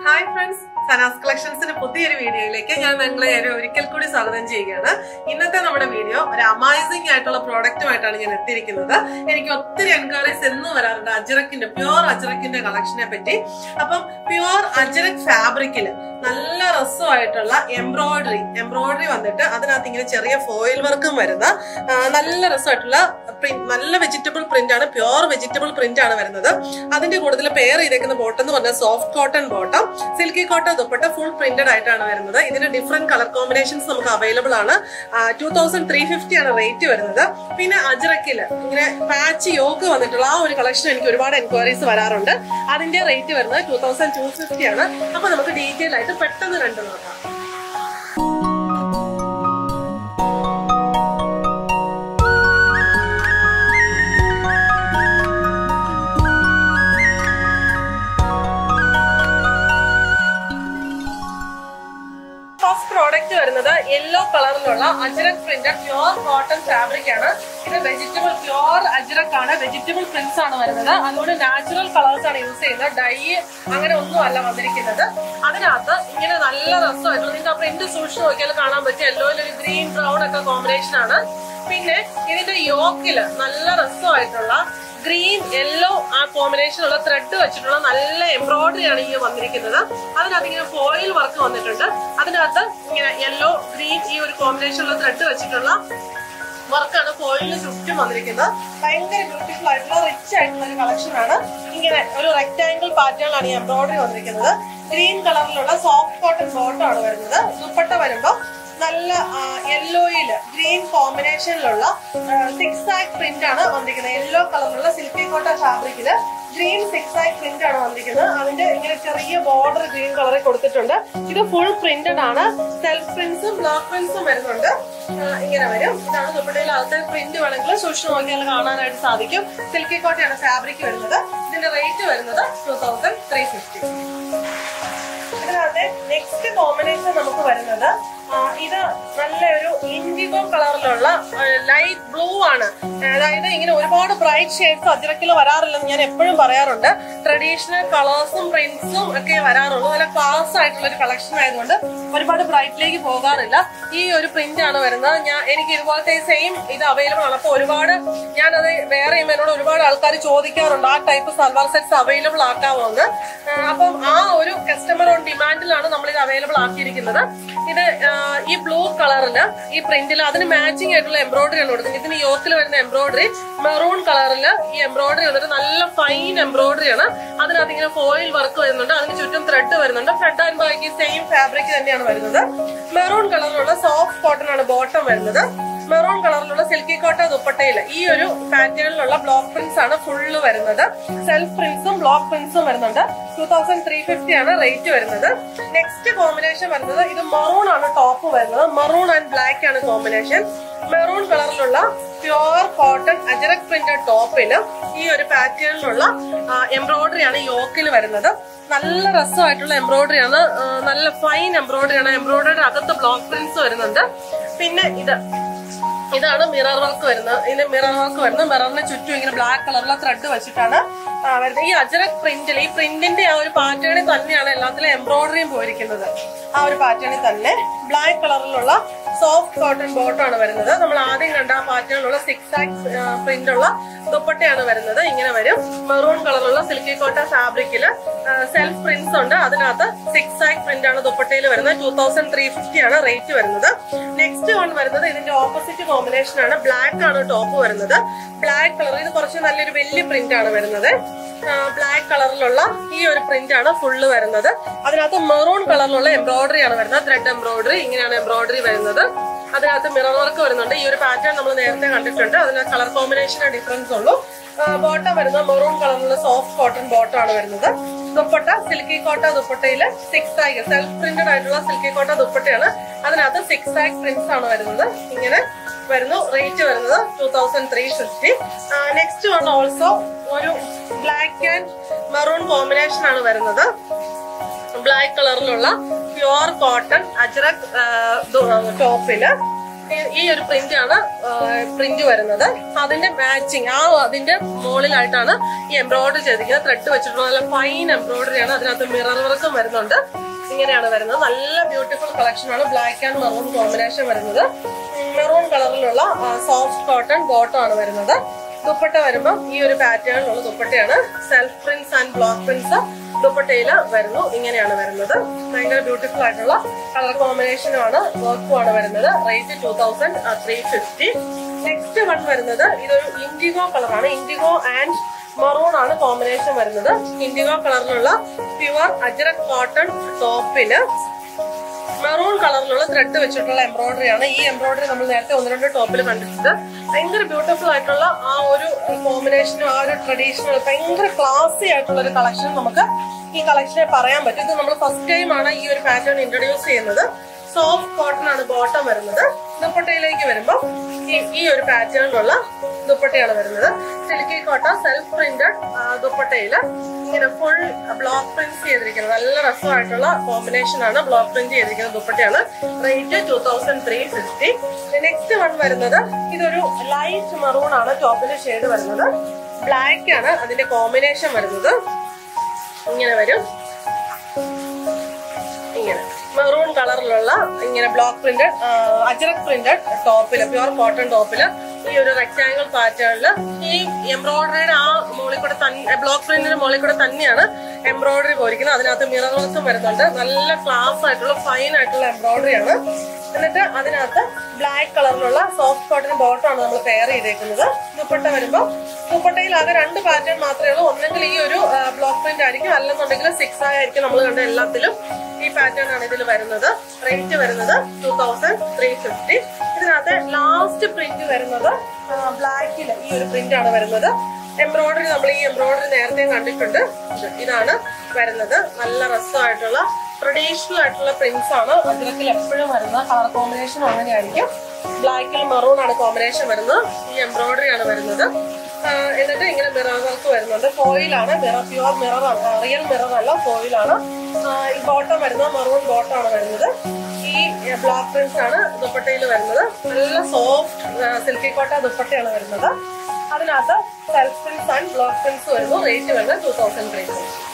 hi friends Sana's കളക്ഷൻസിന്റെ പുതിയൊരു വീഡിയോയിലേക്ക് ഞാൻ നിങ്ങളെ ഒരു ഒരിക്കൽ കൂടി സ്വാഗതം ചെയ്യുകയാണ് ഇന്നത്തെ നമ്മുടെ വീഡിയോ ഒരു അമൈസിംഗ് ആയിട്ടുള്ള പ്രോഡക്റ്റുമായിട്ടാണ് ഞാൻ എത്തിയിരിക്കുന്നത് എനിക്ക് ഒത്തിരി എൻക്വയറീസ് എന്നും വരാറുണ്ട് അജറക്കിന്റെ പ്യുവർ അജറക്കിന്റെ കളക്ഷനെ പറ്റി അപ്പം പ്യുവർ അജറക് ഫാബ്രിക്കിൽ നല്ല രസമായിട്ടുള്ള എംബ്രോയിഡറി എംബ്രോയിഡറി വന്നിട്ട് അതിനകത്ത് ഇങ്ങനെ ചെറിയ ഫോയിൽ വർക്കും വരുന്ന ആ, നല്ല രസമായിട്ടുള്ള പ്രിന്റ് നല്ല വെജിറ്റബിൾ പ്രിന്റ് ആണ് പ്യുവർ വെജിറ്റബിൾ പ്രിന്റ് ആണ് വരുന്നത് അതിന്റെ കൂടുതൽ പെയർ ചെയ്തേക്കുന്ന ബോട്ടം എന്ന് പറഞ്ഞാൽ soft cotton bottom silky cotton dupatta full printed ആയിട്ടാണ് വരുന്നത് ഇതിന് ഡിഫറെന്റ് കളർ കോമ്പിനേഷൻസ് നമുക്ക് അവൈലബിൾ ആണ് ടൂ തൗസൻഡ് ത്രീ ഫിഫ്റ്റി ആണ് റേറ്റ് വരുന്നത് പിന്നെ അജ്രക്കില് ഇങ്ങനെ പാച്ച് യോക്ക് വന്നിട്ടുള്ള ആ ഒരു കളക്ഷൻ എനിക്ക് ഒരുപാട് എൻക്വയറീസ് വരാറുണ്ട് അതിന്റെ റേറ്റ് വരുന്നത് ടൂ തൗസൻഡ് ടു ഫിഫ്റ്റി ആണ് അപ്പൊ നമുക്ക് ഡീറ്റെയിൽ ആയിട്ട് പെട്ടെന്ന് കണ്ടു നോക്കാം ഫസ്റ്റ് പ്രോഡക്റ്റ് വരുന്നത് യെല്ലോ കളറിലുള്ള ajrak printed pure cotton fabric ആണ് ഇത് വെജിറ്റബിൾ പ്യുവർ അജ്രക് ആണ് വെജിറ്റബിൾ പ്രിന്റ്സ് ആണ് വരുന്നത് അതുകൊണ്ട് നാച്ചുറൽ കളേഴ്സ് ആണ് യൂസ് ചെയ്യുന്നത് ഡൈ അങ്ങനെ ഒന്നും അല്ല വന്നിരിക്കുന്നത് അതിനകത്ത് ഇങ്ങനെ നല്ല രസമായിട്ടുള്ള നിങ്ങൾക്ക് ആ പ്രിന്റ് സൂക്ഷിച്ച് നോക്കിയാൽ കാണാൻ പറ്റും യെല്ലോയിൽ ഒരു ഗ്രീൻ ബ്രൗൺ ഒക്കെ കോമ്പിനേഷൻ ആണ് പിന്നെ ഇതിന്റെ യോക്കില് നല്ല രസമായിട്ടുള്ള ഗ്രീൻ യെല്ലോ ആ കോമ്പിനേഷനുള്ള ത്രെഡ് വെച്ചിട്ടുള്ള നല്ല എംബ്രോയിഡറി ആണ് ഈ വന്നിരിക്കുന്നത് അതിനകത്ത് ഇങ്ങനെ ഫോയിൽ വർക്ക് വന്നിട്ടുണ്ട് അതിനകത്ത് ഇങ്ങനെ യെല്ലോ ഗ്രീൻ ഈ ഒരു കോമ്പിനേഷനുള്ള ത്രെഡ് വെച്ചിട്ടുള്ള വർക്കാണ് ഫോയിലിന് ചുറ്റും വന്നിരിക്കുന്നത് ഭയങ്കര ബ്യൂട്ടിഫുൾ ആയിട്ടുള്ള റിച്ച് ആയിട്ടുള്ള ഒരു കളക്ഷൻ ആണ് ഇങ്ങനെ ഒരു റെക്ടാംഗിൾ പാറ്റേണിലാണ് ഈ എംബ്രോയിഡറി വന്നിരിക്കുന്നത് ഗ്രീൻ കളറിലുള്ള സോഫ്റ്റ് കോട്ടൺ ബോട്ടം ആണ് വരുന്നത് ദുപ്പട്ട വരുമ്പോൾ നല്ല യെല്ലോയിൽ ഗ്രീൻ കോമ്പിനേഷനിലുള്ള സിക്സ് ആക് പ്രിന്റ് ആണ് വന്നിരിക്കുന്നത് യെല്ലോ കളറിലുള്ള സിൽക്കി കോട്ട ഫാബ്രിക്കില് ഗ്രീൻ സിക്സ് ആക് പ്രിന്റ് ആണ് വന്നിരിക്കുന്നത് അതിന്റെ ഇങ്ങനെ ചെറിയ ബോർഡർ ഗ്രീൻ കളറിൽ കൊടുത്തിട്ടുണ്ട് ഇത് ഫുൾ പ്രിന്റഡ് ആണ് സെൽഫ് പ്രിന്റ്സും ബ്ലോക്ക് പ്രിന്റ്സും വരുന്നുണ്ട് ആ, ഇങ്ങനെ വരും ഇതാണ് ദുപ്പട്ടയിൽ അകത്തെ പ്രിന്റ് വേണമെങ്കിൽ സൂക്ഷിച്ച് നോക്കിയാൽ കാണാനായിട്ട് സാധിക്കും സിൽക്കി കോട്ടയാണ് ഫാബ്രിക് വരുന്നത് ഇതിന്റെ റേറ്റ് വരുന്നത് ടൂ തൗസൻഡ് ത്രീ ഫിഫ്റ്റി ഇതിനകത്ത് നെക്സ്റ്റ് കോമ്പിനേഷൻ നമുക്ക് വരുന്നത് ആ, ഇത് നല്ലൊരു ഇൻഡിഗോ കളറിലുള്ള ലൈറ്റ് ബ്ലൂ ആണ് അതായത് ഇങ്ങനെ ഒരുപാട് ബ്രൈറ്റ് ഷെയ്ഡ്സ് അജ്രക്കിൽ വരാറില്ലെന്ന് ഞാൻ എപ്പോഴും പറയാറുണ്ട് ട്രഡീഷണൽ കളേഴ്സും പ്രിന്റ്സും ഒക്കെ വരാറുള്ളൂ നല്ല ക്ലാസ് ആയിട്ടുള്ള ഒരു കളക്ഷൻ ആയതുകൊണ്ട് ഒരുപാട് ബ്രൈറ്റിലേക്ക് പോകാറില്ല ഈ ഒരു പ്രിന്റ് ആണ് വരുന്നത് ഞാൻ എനിക്ക് ഇതുപോലത്തെ സെയിം ഇത് അവൈലബിൾ ആണ് അപ്പൊ ഒരുപാട് ഞാനത് വേറെ എന്നോട് ഒരുപാട് ആൾക്കാർ ചോദിക്കാറുണ്ട് ആ ടൈപ്പ് സൽവാർ സെറ്റ്സ് അവൈലബിൾ ആക്കാമോ എന്ന് ആ, അപ്പം ആ ഒരു കസ്റ്റമർ ഓൺ ഡിമാൻഡിലാണ് നമ്മൾ ഇത് അവൈലബിൾ ആക്കിയിരിക്കുന്നത് ഇത് ആ, ഈ ബ്ലൂ കളറില് ഈ പ്രിന്റിൽ അതിന് മാച്ചിങ് ആയിട്ടുള്ള എംബ്രോയിഡറി ആണ് കൊടുക്കുന്നത് ഇതിന് യോക്കിൽ വരുന്ന എംബ്രോയിഡറി മെറൂൺ കളറില് ഈ എംബ്രോയിഡറി വന്നിട്ട് നല്ല ഫൈൻ എംബ്രോയിഡറി ആണ് അതിനകത്ത് ഇങ്ങനെ ഫോയിൽ വർക്ക് വരുന്നുണ്ട് അതിന് ചുറ്റും ത്രെഡ് വരുന്നുണ്ട് ഫ്രണ്ട് ആൻഡ് ബാക്കി സെയിം ഫാബ്രിക് തന്നെയാണ് വരുന്നത് മെറൂൺ കളറിലുള്ള സോഫ്റ്റ് കോട്ടൺ ആണ് ബോട്ടം വരുന്നത് മെറൂൺ കളറിലുള്ള സിൽക്കി കോട്ട ദുപ്പട്ടയിൽ ഈ ഒരു പാറ്റേണിലുള്ള ബ്ലോക്ക് പ്രിന്റ്സ് ആണ് ഫുള്ള് വരുന്നത് സെൽഫ് പ്രിന്റ്സും ബ്ലോക്ക് പ്രിന്റ്സും വരുന്നുണ്ട് ടൂ തൗസൻഡ് ത്രീ ഫിഫ്റ്റി ആണ് റേറ്റ് വരുന്നത് നെക്സ്റ്റ് കോമ്പിനേഷൻ വരുന്നത് ഇത് മെറൂൺ ആണ് ടോപ്പ് വരുന്നത് മെറൂൺ ആൻഡ് ബ്ലാക്ക് ആണ് കോമ്പിനേഷൻ മെറൂൺ കളറിലുള്ള പ്യുവർ കോട്ടൺ അജറക് പ്രിന്റഡ് ടോപ്പില് ഈ ഒരു പാറ്റേണിലുള്ള എംബ്രോയിഡറി ആണ് യോക്കിൽ വരുന്നത് നല്ല രസമായിട്ടുള്ള എംബ്രോയിഡറി ആണ് ആ, നല്ല ഫൈൻ എംബ്രോയിഡറി ആണ് എംബ്രോയിഡറിയുടെ അകത്ത് ബ്ലോക്ക് പ്രിന്റ്സ് വരുന്നുണ്ട് പിന്നെ ഇത് ഇതാണ് മിറർ വർക്ക് വരുന്നത് ഇതിന് മിറർ വർക്ക് വരുന്നത് മിററിന് ചുറ്റും ഇങ്ങനെ ബ്ലാക്ക് കളറിലെ ത്രെഡ് വെച്ചിട്ടാണ് ആ, വരുന്നത് ഈ അജറക് പ്രിന്റിൽ ഈ പ്രിന്റിന്റെ ആ ഒരു പാറ്റേണിൽ തന്നെയാണ് എല്ലാത്തിലും എംബ്രോയിഡറിയും പോയിരിക്കുന്നത് ആ ഒരു പാറ്റേണിൽ തന്നെ ബ്ലാക്ക് കളറിലുള്ള സോഫ്റ്റ് കോട്ടൺ ബോട്ടം ആണ് വരുന്നത് നമ്മൾ ആദ്യം കണ്ട ആ പാറ്റേണിലുള്ള സിക്സ് ആക്സ് പ്രിന്റ് ഉള്ള ദുപ്പട്ടയാണ് വരുന്നത് ഇങ്ങനെ വരും മെറൂൺ കളറുള്ള സിൽക്കി കോട്ട ഫാബ്രിക്കില് സെൽഫ് പ്രിന്റ്സ് ഉണ്ട് അതിനകത്ത് സിക്സ് ആക് പ്രിന്റ് ആണ് ദുപ്പട്ടയിൽ വരുന്നത് ടൂ തൗസൻഡ് ത്രീ ഫിഫ്റ്റി ആണ് റേറ്റ് വരുന്നത് നെക്സ്റ്റ് വൺ വരുന്നത് ഇതിന്റെ ഓപ്പോസിറ്റ് കോമ്പിനേഷൻ ആണ് ബ്ലാക്ക് ആണ് ടോപ്പ് വരുന്നത് ബ്ലാക്ക് കളർ ഇത് കുറച്ച് നല്ലൊരു വലിയ പ്രിന്റ് ആണ് വരുന്നത് ബ്ലാക്ക് കളറിലുള്ള ഈ ഒരു പ്രിന്റ് ആണ് ഫുള്ള് വരുന്നത് അതിനകത്ത് മെറൂൺ കളറിലുള്ള എംബ്രോയിഡറി ആണ് വരുന്നത് ത്രെഡ് എംബ്രോയിഡറി ഇങ്ങനെയാണ് എംബ്രോയിഡറി വരുന്നത് അതിനകത്ത് മിറർ വർക്ക് വരുന്നുണ്ട് ഈ ഒരു പാറ്റേൺ നമ്മൾ നേരത്തെ കണ്ടിട്ടുണ്ട് അതിന് കളർ കോമ്പിനേഷൻ ഡിഫറൻസ് ഉള്ളൂ ബോട്ടം വരുന്നത് മെറൂൺ കളറിലുള്ള സോഫ്റ്റ് കോട്ടൺ ബോട്ടം ആണ് വരുന്നത് ദുപ്പട്ട സിൽക്കി കോട്ട ദുപ്പട്ടയില് സിക്സ് ആഗ് സെൽഫ് പ്രിന്റഡ് ആയിട്ടുള്ള സിൽക്കി കോട്ട ദുപ്പട്ടയാണ് അതിനകത്ത് സിക്സ് ആഗ് പ്രിന്റ്സ് ആണ് വരുന്നത് ഇങ്ങനെ വരുന്നു റേറ്റ് വരുന്നത് two thousand three fifty next one also ഒരു ബ്ലാക്ക് ആൻഡ് മെറൂൺ കോമ്പിനേഷൻ ആണ് വരുന്നത് ബ്ലാക്ക് കളറിലുള്ള പ്യുവർ കോട്ടൺ അജ്രക് ടോപ്പില് ഈ- ഈ ഒരു പ്രിന്റ് ആണ് പ്രിന്റ് വരുന്നത് അതിന്റെ മാച്ചിങ് ആ അതിന്റെ മുകളിലായിട്ടാണ് ഈ എംബ്രോയിഡറി ചെയ്തിരിക്കുന്നത് ത്രെഡ് വെച്ചിട്ടുള്ള നല്ല ഫൈൻ എംബ്രോയിഡറി ആണ് അതിനകത്ത് മിറർ വർക്കും വരുന്നുണ്ട് ഇങ്ങനെയാണ് വരുന്നത് നല്ല ബ്യൂട്ടിഫുൾ കളക്ഷൻ ആണ് ബ്ലാക്ക് ആൻഡ് മെറൂൺ കോമ്പിനേഷൻ വരുന്നത് മെറൂൺ കളറിലുള്ള സോഫ്റ്റ് കോട്ടൺ ബോട്ടം ആണ് വരുന്നത് ദുപ്പട്ട വരുമ്പോൾ ഈ ഒരു പാറ്റേണിലുള്ള ദുപ്പട്ടയാണ് self prints and block prints ദുപ്പട്ടയിൽ വരുന്നു ഇങ്ങനെയാണ് വരുന്നത് ഭയങ്കര ബ്യൂട്ടിഫുൾ ആയിട്ടുള്ള കളർ കോമ്പിനേഷനുമാണ് വർക്കും ആണ് വരുന്നത് rate two thousand three fifty next one വരുന്നത് ഇതൊരു ഇൻഡിഗോ കളറാണ് ഇൻഡിഗോ ആൻഡ് മറൂൺ ആണ് കോമ്പിനേഷൻ വരുന്നത് ഇൻഡിഗോ കളറിലുള്ള പ്യുവർ അജ്രക് കോട്ടൺ ടോപ്പിന് മെറൂൺ കളറിലുള്ള ത്രെഡ് വെച്ചിട്ടുള്ള എംബ്രോയിഡറി ആണ് ഈ എംബ്രോയിഡറി നമ്മൾ നേരത്തെ ഒന്ന് രണ്ട് ടോപ്പിൽ കണ്ടിട്ടുണ്ട് ഭയങ്കര ബ്യൂട്ടിഫുൾ ആയിട്ടുള്ള ആ ഒരു കോമ്പിനേഷനും ആ ഒരു ട്രഡീഷണൽ ഭയങ്കര ക്ലാസി ആയിട്ടുള്ള ഒരു കളക്ഷൻ നമുക്ക് ഈ കളക്ഷനെ പറയാൻ പറ്റും ഇത് നമ്മൾ ഫസ്റ്റ് ടൈം ആണ് ഈ ഒരു പാറ്റേൺ ഇൻട്രൊഡ്യൂസ് ചെയ്യുന്നത് സോഫ്റ്റ് കോട്ടൺ ആണ് ബോട്ടം വരുന്നത് ദുപ്പട്ടയിലേക്ക് വരുമ്പോൾ ഈ ഈ ഒരു പാറ്റേണിലുള്ള ദുപ്പട്ടയാണ് വരുന്നത് സിൽക്കി കോട്ട സെൽഫ് പ്രിന്റഡ് ദുപ്പട്ടയില് ഇങ്ങനെ ഫുൾ ബ്ലോക്ക് പ്രിന്റ് ചെയ്തിരിക്കുന്നത് നല്ല രസമായിട്ടുള്ള കോമ്പിനേഷൻ ആണ് ബ്ലോക്ക് പ്രിന്റ് ചെയ്തിരിക്കുന്ന ദുപ്പട്ടയാണ് rate two thousand three fifty next one വരുന്നത് ഇതൊരു ലൈറ്റ് മറൂൺ ആണ് ടോപ്പിന്റെ ഷെയ്ഡ് വരുന്നത് ബ്ലാക്ക് ആണ് അതിന്റെ കോമ്പിനേഷൻ വരുന്നത് ഇങ്ങനെ വരും ഇങ്ങനെ മെറൂൺ കളറിലുള്ള ഇങ്ങനെ ബ്ലോക്ക് പ്രിന്റഡ് അജറക് പ്രിന്റഡ് ടോപ്പില് പ്യുവർ കോട്ടൺ ടോപ്പില് ഈ ഒരു റെക്ടാങ്കിൾ പാറ്റേണില് ഈ എംബ്രോയിഡറിയുടെ ആ മുകളിൽ കൂടെ തന്നെ ബ്ലോക്ക് പ്രിന്റിന്റെ മുകളിൽ കൂടെ തന്നെയാണ് എംബ്രോയിഡറി പോയിരിക്കുന്നത് അതിനകത്ത് മിറർ വർക്കും വരുന്നുണ്ട് നല്ല ക്ലാസ് ആയിട്ടുള്ള ഫൈൻ ആയിട്ടുള്ള എംബ്രോയിഡറി ആണ് എന്നിട്ട് അതിനകത്ത് ബ്ലാക്ക് കളറിലുള്ള സോഫ്റ്റ് കോട്ടൺ ബോട്ടം ആണ് നമ്മൾ പെയർ ചെയ്തേക്കുന്നത് ദുപ്പട്ട വരുമ്പോൾ ദുപ്പട്ടയിൽ ആകെ രണ്ട് പാറ്റേൺ മാത്രമേ ഉള്ളൂ ഒന്നെങ്കിൽ ഈ ഒരു ബ്ലോക്ക് പ്രിന്റ് ആയിരിക്കും അല്ലെന്നുണ്ടെങ്കിൽ സിക്സ് ആയിരിക്കും നമ്മൾ കണ്ട എല്ലാത്തിലും ഈ പാറ്റേൺ ആണ് ഇതിൽ വരുന്നത് റേറ്റ് വരുന്നത് ടൂ തൗസൻഡ് ത്രീ ഫിഫ്റ്റി ഇതിനകത്ത് ലാസ്റ്റ് പ്രിന്റ് വരുന്നത് ബ്ലാക്കിൽ ഈ ഒരു പ്രിന്റ് ആണ് വരുന്നത് എംബ്രോയിഡറി നമ്മൾ ഈ എംബ്രോയിഡറി നേരത്തെ കണ്ടിട്ടുണ്ട് ഇത് ഇതാണ് വരുന്നത് നല്ല രസമായിട്ടുള്ള ട്രഡീഷണൽ ആയിട്ടുള്ള പ്രിന്റ്സ് ആണ് അതിലൊക്കെ എപ്പോഴും വരുന്ന കളർ കോമ്പിനേഷൻ അങ്ങനെയായിരിക്കും ബ്ലാക്കിൽ മെറൂൺ ആണ് കോമ്പിനേഷൻ വരുന്നത് ഈ എംബ്രോയിഡറി ആണ് വരുന്നത് ആ, എന്നിട്ട് ഇങ്ങനെ മിറർ വർക്ക് വരുന്നുണ്ട് ഫോയിലാണ് മിറർ പ്യുവർ മിറർ ആണ് റിയൽ മിറർ അല്ല ഫോയിലാണ് ഈ ബോട്ടം വരുന്നത് മെറൂൺ ബോട്ടം ആണ് വരുന്നത് ഈ ബ്ലാക്ക് പ്രിന്റ്സ് ആണ് ദുപ്പട്ടയിൽ വരുന്നത് നല്ല സോഫ്റ്റ് സിൽക്കി കോട്ട ദുപ്പട്ടയാണ് വരുന്നത് അതിനകത്ത് self prints and block prints വരുന്നു റേറ്റ് വരുന്നത് ടൂ തൗസൻഡ് ത്രീ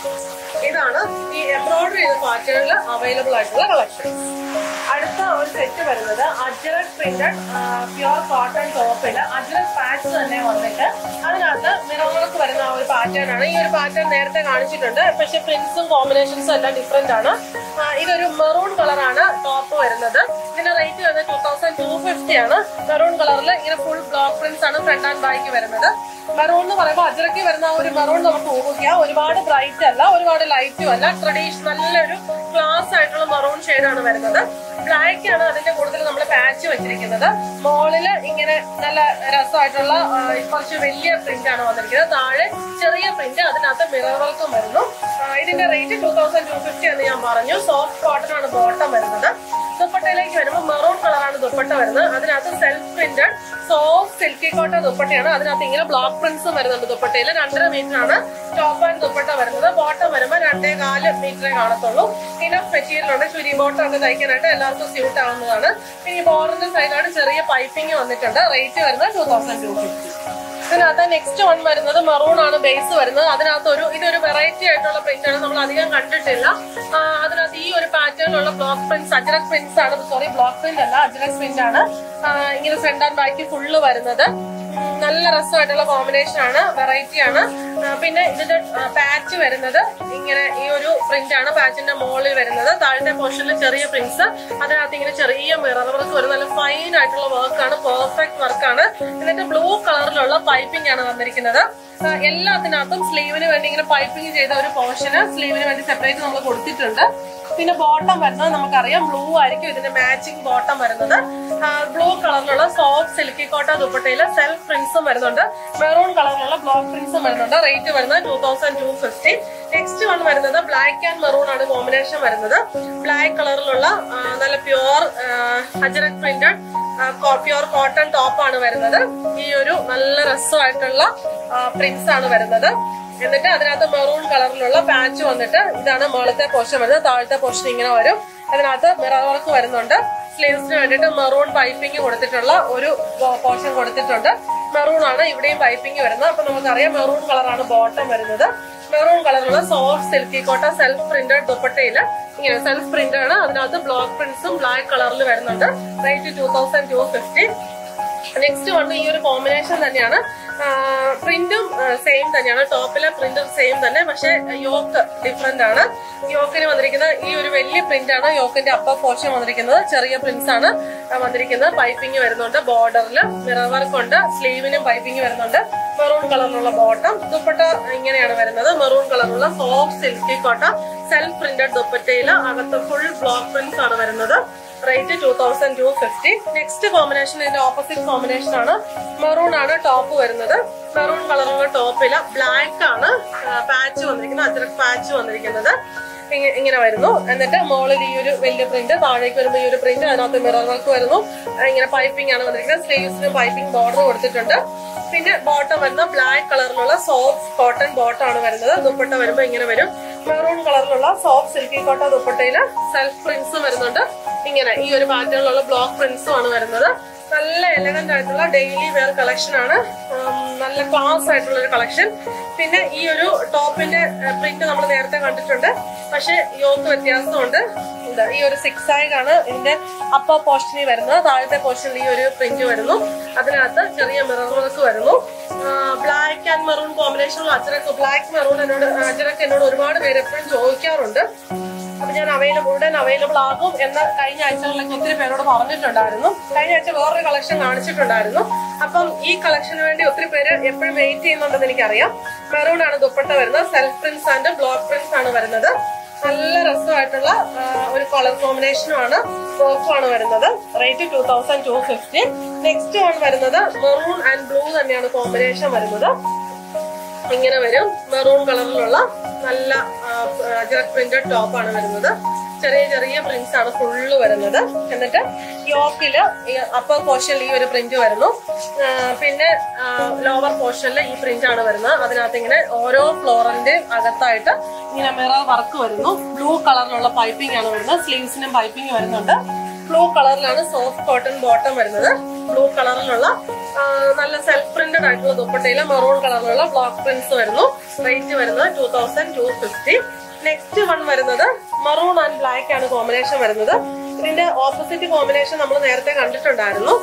ഇതാണ് ഈ എംബ്രോയിഡറി ചെയ്ത പാറ്റേണിൽ അവൈലബിൾ ആയിട്ടുള്ള കളക്ഷൻ അടുത്ത ഒരു സെറ്റ് വരുന്നത് അജ്രക് പ്രിന്റഡ് പ്യുവർ കോട്ടൺ ടോപ്പിൽ അജ്രക് പാച്ച് തന്നെ വന്നിട്ട് അതിനകത്ത് മിററുകൾക്ക് വരുന്ന ആ ഒരു പാറ്റേൺ ആണ് ഈ ഒരു പാറ്റേൺ നേരത്തെ കാണിച്ചിട്ടുണ്ട് പക്ഷെ പ്രിന്റ്സും കോമ്പിനേഷൻസും എല്ലാം ഡിഫറെന്റ് ആണ് ആ, ഇതൊരു മെറൂൺ കളറാണ് ടോപ്പ് വരുന്നത് ഇതിന്റെ റേറ്റ് വരുന്നത് ടൂ തൗസൻഡ് ടു ഫിഫ്റ്റി ആണ് മെറൂൺ കളറിൽ ഇങ്ങനെ ഫുൾ ബ്ലോക്ക് പ്രിന്റ്സ് ആണ് ഫ്രണ്ട് ആൻഡ് ബാക്ക് വരുന്നത് മെറൂൺ എന്ന് പറയുമ്പോൾ അജറയ്ക്ക് വരുന്ന ആ ഒരു മെറൂൺ നമുക്ക് ഊഹിക്കാം ഒരുപാട് ബ്രൈറ്റ് അല്ല ഒരുപാട് ലൈറ്റും അല്ല ട്രഡീഷണൽ നല്ലൊരു ക്ലാസ് ആയിട്ടുള്ള മെറൂൺ ആണ് വരുന്നത് ബ്ലാക്ക് ആണ് അതിന്റെ കൂടുതൽ നമ്മൾ പാച്ച് വെച്ചിരിക്കുന്നത് മോളില് ഇങ്ങനെ നല്ല രസമായിട്ടുള്ള ആ, കുറച്ച് വലിയ പ്രിന്റ് ആണ് വന്നിരിക്കുന്നത് താഴെ ചെറിയ പ്രിന്റ് അതിനകത്ത് മിറർ വർക്കും വരുന്നു ആ, ഇതിന്റെ rate two thousand two fifty എന്ന് ഞാൻ പറഞ്ഞു സോഫ്റ്റ് കോട്ടൺ ആണ് ബോട്ടം വരുന്നത് ദുപ്പട്ടയിലേക്ക് വരുമ്പോൾ മെറൂൺ കളറാണ് ദുപ്പട്ട വരുന്നത് അതിനകത്ത് self printed soft silky Kota ദുപ്പട്ടയാണ് അതിനകത്ത് ഇങ്ങനെ ബ്ലോക്ക് പ്രിന്റ്സും വരുന്നുണ്ട് ദുപ്പട്ടയിൽ രണ്ടര മീറ്റർ ആണ് ടോപ്പ് ആൻഡ് ദുപ്പട്ട വരുന്നത് ബോട്ടം വരുമ്പോൾ രണ്ടേ കാല് മീറ്ററേ കാണത്തുള്ളൂ ഇനഫ് മെറ്റീരിയൽ ഉണ്ട് ചുരി ബോട്ടം ഒക്കെ തയ്ക്കാനായിട്ട് എല്ലാവർക്കും സ്യൂട്ട് ആവുന്നതാണ് പിന്നെ ഈ ബോർഡിന്റെ സൈഡായിട്ട് ചെറിയ പൈപ്പിംഗ് വന്നിട്ടുണ്ട് റേറ്റ് വരുന്നത് ടൂ തൗസൻഡ് ടു ഫിഫ്റ്റി ഇതിനകത്ത് നെക്സ്റ്റ് വൺ വരുന്നത് മറൂൺ ആണ് ബേസ് വരുന്നത് അതിനകത്ത് ഒരു ഇതൊരു വെറൈറ്റി ആയിട്ടുള്ള പ്രിന്റ് ആണ് നമ്മൾ അധികം കണ്ടിട്ടില്ല ആ, അതിനകത്ത് ഈ ഒരു പാറ്റേണിലുള്ള ബ്ലോക്ക് പ്രിന്റ്സ് അജറക് പ്രിന്റ്സ് ആണ് സോറി ബ്ലോക്ക് പ്രിന്റ് അല്ല അജറക് പ്രിന്റ് ആണ് ആ, ഇങ്ങനെ ഫ്രണ്ട് ആൻഡ് ബാക്ക് ഫുള്ള് വരുന്നത് ഉം, നല്ല രസമായിട്ടുള്ള കോമ്പിനേഷൻ ആണ് വെറൈറ്റി ആണ് ആ, പിന്നെ ഇതിന്റെ പാച്ച് വരുന്നത് ഇങ്ങനെ ഈ ഒരു പ്രിന്റ് ആണ് പാച്ചിന്റെ മുകളിൽ വരുന്നത് താഴത്തെ പോർഷനിൽ ചെറിയ പ്രിന്റ്സ് അതിനകത്ത് ഇങ്ങനെ ചെറിയ മിറർ വർക്ക് വരും നല്ല ഫൈൻ ആയിട്ടുള്ള വർക്കാണ് പെർഫെക്റ്റ് വർക്കാണ് എന്നിട്ട് ബ്ലൂ കളറിലുള്ള പൈപ്പിംഗ് ആണ് വന്നിരിക്കുന്നത് ആ, എല്ലാത്തിനകത്തും സ്ലീവിന് വേണ്ടി ഇങ്ങനെ പൈപ്പിംഗ് ചെയ്ത ഒരു പോർഷന് സ്ലീവിന് വേണ്ടി സെപ്പറേറ്റ് നമ്മൾ കൊടുത്തിട്ടുണ്ട് പിന്നെ ബോട്ടം വരുന്നത് നമുക്കറിയാം ബ്ലൂ ആയിരിക്കും ഇതിന്റെ മാച്ചിങ് ബോട്ടം വരുന്നത് ബ്ലൂ കളറിലുള്ള സോഫ്റ്റ് സിൽക്കി കോട്ട ദുപ്പട്ടയില് സെൽഫ് പ്രിന്റ്സും വരുന്നുണ്ട് മെറൂൺ കളറിലുള്ള ബ്ലോക്ക് പ്രിന്റ്സും വരുന്നുണ്ട് റേറ്റ് വരുന്നത് two thousand two fifty next one വരുന്നത് ബ്ലാക്ക് ആൻഡ് മെറൂൺ ആണ് കോമ്പിനേഷൻ വരുന്നത് ബ്ലാക്ക് കളറിലുള്ള ആ, നല്ല pure ajrak printed pure cotton top ആണ് വരുന്നത് ഈ ഒരു നല്ല രസമായിട്ടുള്ള പ്രിന്റ്സ് ആണ് വരുന്നത് എന്നിട്ട് അതിനകത്ത് മെറൂൺ കളറിലുള്ള പാച്ച് വന്നിട്ട് ഇതാണ് മുകളത്തെ പോർഷൻ വരുന്നത് താഴത്തെ പോർഷൻ ഇങ്ങനെ വരും അതിനകത്ത് മിറർ വർക്ക് വരുന്നുണ്ട് സ്ലീവ്സിന് വേണ്ടിയിട്ട് മെറൂൺ പൈപ്പിംഗ് കൊടുത്തിട്ടുള്ള ഒരു പോർഷൻ കൊടുത്തിട്ടുണ്ട് മെറൂൺ ആണ് ഇവിടെയും പൈപ്പിംഗ് വരുന്നത് അപ്പൊ നമുക്കറിയാം മെറൂൺ കളറാണ് ബോട്ടം വരുന്നത് മെറൂൺ കളറുള്ള soft silky Kota self printed ദുപ്പട്ടയില് ഇങ്ങനെ സെൽഫ് പ്രിന്റ് ആണ് അതിനകത്ത് ബ്ലോക്ക് പ്രിന്റ്സും ബ്ലാക്ക് കളറിൽ വരുന്നുണ്ട് rate two thousand two fifty next വന്ന് ഈ ഒരു കോമ്പിനേഷൻ തന്നെയാണ് പ്രിന്റും സെയിം തന്നെയാണ് ടോപ്പിലെ പ്രിന്റും സെയിം തന്നെ പക്ഷെ യോക്ക് ഡിഫറെന്റ് ആണ് യോക്കിന് വന്നിരിക്കുന്ന ഈ ഒരു വലിയ പ്രിന്റ് ആണ് യോക്കിന്റെ അപ്പർ പോർഷൻ വന്നിരിക്കുന്നത് ചെറിയ പ്രിന്റ്സ് ആണ് ആ, വന്നിരിക്കുന്നത് പൈപ്പിംഗ് വരുന്നുണ്ട് ബോർഡറിൽ മിറർ വർക്ക് ഉണ്ട് സ്ലീവിനും പൈപ്പിംഗ് വരുന്നുണ്ട് മെറൂൺ കളറിലുള്ള ബോട്ടം ദുപ്പട്ട ഇങ്ങനെയാണ് വരുന്നത് മെറൂൺ കളറുള്ള soft silky Kota self printed ദുപ്പട്ടയില് അകത്ത് ഫുൾ ബ്ലോക്ക് പ്രിന്റ്സ് ആണ് വരുന്നത് rate two thousand two fifty next combination ഇതിന്റെ ഓപ്പോസിറ്റ് കോമ്പിനേഷൻ ആണ് മെറൂൺ ആണ് ടോപ്പ് വരുന്നത് മെറൂൺ കളറുള്ള ടോപ്പില് ബ്ലാക്ക് ആണ് പാച്ച് വന്നിരിക്കുന്നത് അജ്രക് പാച്ച് വന്നിരിക്കുന്നത് ഇങ്ങ- ഇങ്ങനെ വരുന്നു എന്നിട്ട് മുകളിൽ ഈ ഒരു വലിയ പ്രിന്റ് താഴേക്ക് വരുമ്പോൾ ഈ ഒരു പ്രിന്റ് അതിനകത്ത് മിറർ വർക്ക് വരുന്നു ആ, ഇങ്ങനെ പൈപ്പിംഗ് ആണ് വന്നിരിക്കുന്നത് സ്ലീവ്സിന് പൈപ്പിംഗ് ബോർഡർ കൊടുത്തിട്ടുണ്ട് പിന്നെ ബോട്ടം വരുന്ന ബ്ലാക്ക് കളറിലുള്ള സോഫ്റ്റ് കോട്ടൺ ബോട്ടം ആണ് വരുന്നത് ദുപ്പട്ട വരുമ്പോൾ ഇങ്ങനെ വരും മെറൂൺ കളറിലുള്ള സോഫ്റ്റ് സിൽക്കി കോട്ട ദുപ്പട്ടയില് സെൽഫ് പ്രിന്റ്സ് വരുന്നുണ്ട് ഇങ്ങനെ ഈ ഒരു പാറ്റേണിലുള്ള ബ്ലോക്ക് പ്രിന്റ്സും ആണ് വരുന്നത് നല്ല എലഗന്റ് ആയിട്ടുള്ള ഡെയിലി വെയർ കളക്ഷൻ ആണ് ഉം, നല്ല ക്ലാസ് ആയിട്ടുള്ള ഒരു കളക്ഷൻ പിന്നെ ഈ ഒരു ടോപ്പിന്റെ പ്രിന്റ് നമ്മൾ നേരത്തെ കണ്ടിട്ടുണ്ട് പക്ഷെ യോക്ക് വ്യത്യാസമുണ്ട് ഇതാ, ഈ ഒരു സിക്സ് ആണ് ഇതിന്റെ അപ്പർ പോർഷനിൽ വരുന്നത് താഴത്തെ പോർഷനിൽ ഈ ഒരു പ്രിന്റ് വരുന്നു അതിനകത്ത് ചെറിയ മിറർ വർക്ക് വരുന്നു black and maroon combination ajrak black maroon എന്നോട് അജറക്ക് എന്നോട് ഒരുപാട് പേര് എപ്പോഴും ചോദിക്കാറുണ്ട് അപ്പൊ ഞാൻ അവൈലബിൾ ഉടൻ അവൈലബിൾ ആകും എന്ന് കഴിഞ്ഞ ആഴ്ചകളിലൊക്കെ ഒത്തിരി പേരോട് പറഞ്ഞിട്ടുണ്ടായിരുന്നു കഴിഞ്ഞ ആഴ്ച വേറൊരു കളക്ഷൻ കാണിച്ചിട്ടുണ്ടായിരുന്നു അപ്പം ഈ കളക്ഷന് വേണ്ടി ഒത്തിരി പേര് എപ്പോഴും വെയിറ്റ് ചെയ്യുന്നുണ്ടെന്ന് എനിക്കറിയാം മെറൂൺ ആണ് ദുപ്പട്ട വരുന്നത് self prints and block prints ആണ് വരുന്നത് നല്ല രസമായിട്ടുള്ള ആ, ഒരു കളർ കോമ്പിനേഷനും ആണ് വർക്കും ആണ് വരുന്നത് rate two thousand two fifty next one വരുന്നത് മെറൂൺ ആൻഡ് ബ്ലൂ തന്നെയാണ് കോമ്പിനേഷൻ വരുന്നത് ഇങ്ങനെ വരും മെറൂൺ കളറിലുള്ള നല്ല അജറക് പ്രിന്റഡ് ടോപ്പ് ആണ് വരുന്നത് ചെറിയ ചെറിയ പ്രിന്റ്സ് ആണ് ഫുള്ള് വരുന്നത് എന്നിട്ട് യോക്കില് അപ്പർ പോർഷനിൽ ഈ ഒരു പ്രിന്റ് വരുന്നു ആ, പിന്നെ ലോവർ പോർഷനിൽ ഈ പ്രിന്റ് ആണ് വരുന്നത് അതിനകത്ത് ഇങ്ങനെ ഓരോ ഫ്ലോറിന്റെ അകത്തായിട്ട് ഇങ്ങനെ മിറർ വർക്ക് വരുന്നു ബ്ലൂ കളറിലുള്ള പൈപ്പിംഗ് ആണ് വരുന്നത് സ്ലീവ്സിനും പൈപ്പിംഗ് വരുന്നുണ്ട് ബ്ലൂ കളറിലാണ് സോഫ്റ്റ് കോട്ടൺ ബോട്ടം വരുന്നത് ബ്ലൂ കളറിലുള്ള ആ, നല്ല സെൽഫ് പ്രിന്റഡ് ആയിട്ടുള്ള ദുപ്പട്ടയില് മെറൂൺ കളറിലുള്ള ബ്ലോക്ക് പ്രിന്റ്സ് വരുന്നു റേറ്റ് വരുന്നത് two thousand two fifty next one വരുന്നത് മറൂൺ ആൻഡ് ബ്ലാക്ക് ആണ് കോമ്പിനേഷൻ വരുന്നത് ഇതിന്റെ ഓപ്പോസിറ്റ് കോമ്പിനേഷൻ നമ്മൾ നേരത്തെ കണ്ടിട്ടുണ്ടായിരുന്നു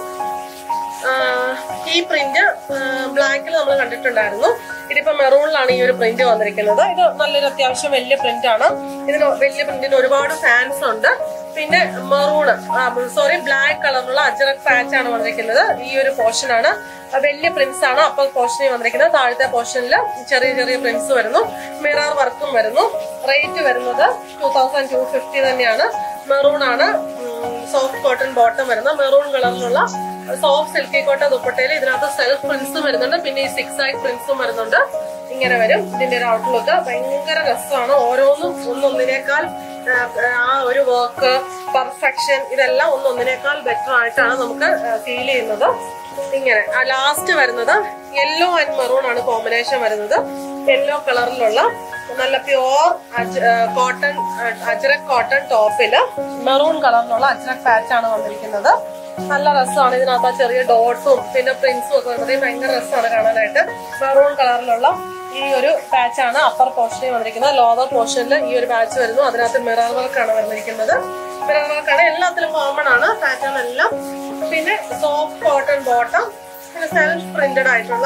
ആഹ് ഈ പ്രിന്റ് ബ്ലാക്കിൽ നമ്മൾ കണ്ടിട്ടുണ്ടായിരുന്നു ഇതിപ്പോ മെറൂണിലാണ് ഈ ഒരു പ്രിന്റ് വന്നിരിക്കുന്നത് ഇത് നല്ലൊരു അത്യാവശ്യം വലിയ പ്രിന്റ് ആണ് ഇതിന് വലിയ പ്രിന്റിന് ഒരുപാട് ഫാൻസ് ഉണ്ട് പിന്നെ മെറൂണ് സോറി ബ്ലാക്ക് കളറിലുള്ള അജറക് പാച്ച് ആണ് വന്നിരിക്കുന്നത് ഈ ഒരു പോർഷൻ ആണ് ആ, വലിയ പ്രിന്റ്സ് ആണ് അപ്പർ പോർഷനിൽ വന്നിരിക്കുന്നത് താഴത്തെ പോർഷനിൽ ചെറിയ ചെറിയ പ്രിന്റ്സ് വരുന്നു മിറർ വർക്കും വരുന്നു റേറ്റ് വരുന്നത് ടൂ തൗസൻഡ് ടു ഫിഫ്റ്റി തന്നെയാണ് മെറൂൺ ആണ് സോഫ്റ്റ് കോട്ടൺ ബോട്ടം വരുന്ന മെറൂൺ കളറിലുള്ള സോഫ്റ്റ് സിൽക്കി കോട്ട ദുപ്പട്ടയിൽ ഇതിനകത്ത് സെൽഫ് പ്രിന്റ്സും വരുന്നുണ്ട് പിന്നെ ഈ സിക്സ് ആയി പ്രിന്റ്സും വരുന്നുണ്ട് ഇങ്ങനെ വരും ഇതിന്റെ ഒരു ഔട്ട്ലുക്ക് ഭയങ്കര രസമാണ് ഓരോന്നും ഒന്നൊന്നിനേക്കാൾ ആ, ആ ഒരു വർക്ക് പെർഫെക്ഷൻ ഇതെല്ലാം ഒന്നൊന്നിനേക്കാൾ ബെറ്റർ ആയിട്ടാണ് നമുക്ക് ഫീൽ ചെയ്യുന്നത് ഇങ്ങനെ ലാസ്റ്റ് വരുന്നത് യെല്ലോ ആൻഡ് മെറൂൺ ആണ് കോമ്പിനേഷൻ വരുന്നത് യെല്ലോ കളറിലുള്ള നല്ല പ്യുവർ കോട്ടൺ അജ്രക് കോട്ടൺ ടോപ്പില് മെറൂൺ കളറിലുള്ള അജ്രക് പാച്ച് ആണ് വന്നിരിക്കുന്നത് നല്ല രസമാണ് ഇതിനകത്ത് ആ ചെറിയ ഡോട്ട്സും പിന്നെ പ്രിന്റ്സും ഒക്കെ വരുന്നത് ഭയങ്കര രസമാണ് കാണാനായിട്ട് മെറൂൺ കളറിലുള്ള ഈ ഒരു പാച്ച് ആണ് അപ്പർ പോർഷനിൽ വന്നിരിക്കുന്നത് ലോവർ പോർഷനിൽ ഈ ഒരു പാച്ച് വരുന്നു അതിനകത്ത് മിറർ വർക്ക് ആണ് വന്നിരിക്കുന്നത് മിറർ വർക്ക് ആണ് എല്ലാത്തിലും കോമൺ ആണ് പാറ്റേൺ എല്ലാം പിന്നെ സോഫ്റ്റ് കോട്ടൺ ബോട്ടം പിന്നെ സെൽഫ് പ്രിന്റഡ് ആയിട്ടുള്ള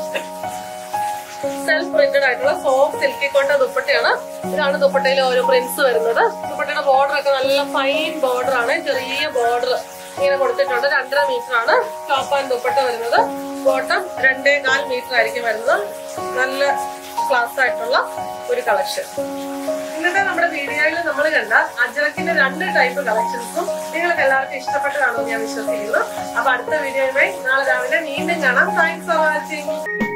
സെൽഫ് പ്രിന്റഡ് ആയിട്ടുള്ള സോഫ്റ്റ് സിൽക്കി കോട്ട ദുപ്പട്ടയാണ് ഇതാണ് ദുപ്പട്ടയിൽ ഓരോ പ്രിന്റ്സ് വരുന്നത് ദുപ്പട്ടയുടെ ബോർഡർ ഒക്കെ നല്ല ഫൈൻ ബോർഡർ ആണ് ചെറിയ ബോർഡർ ഇങ്ങനെ കൊടുത്തിട്ടുണ്ട് രണ്ടര മീറ്റർ ആണ് ടോപ്പ് ആൻഡ് ദുപ്പട്ട വരുന്നത് ബോട്ടം രണ്ടേ കാൽ മീറ്റർ ആയിരിക്കും വരുന്നത് നല്ല ക്ലാസ് ആയിട്ടുള്ള ഒരു കളക്ഷൻ ഇന്നത്തെ നമ്മുടെ വീഡിയോയിൽ നമ്മൾ കണ്ട അജറക്കിന്റെ രണ്ട് ടൈപ്പ് കളക്ഷൻസും നിങ്ങൾക്ക് എല്ലാവർക്കും ഇഷ്ടപ്പെട്ടതാണെന്ന് ഞാൻ വിശ്വസിക്കുന്നു അപ്പൊ അടുത്ത വീഡിയോയുമായി നാളെ രാവിലെ വീണ്ടും കാണാം താങ്ക്സ് ഫോർ വാച്ചിങ്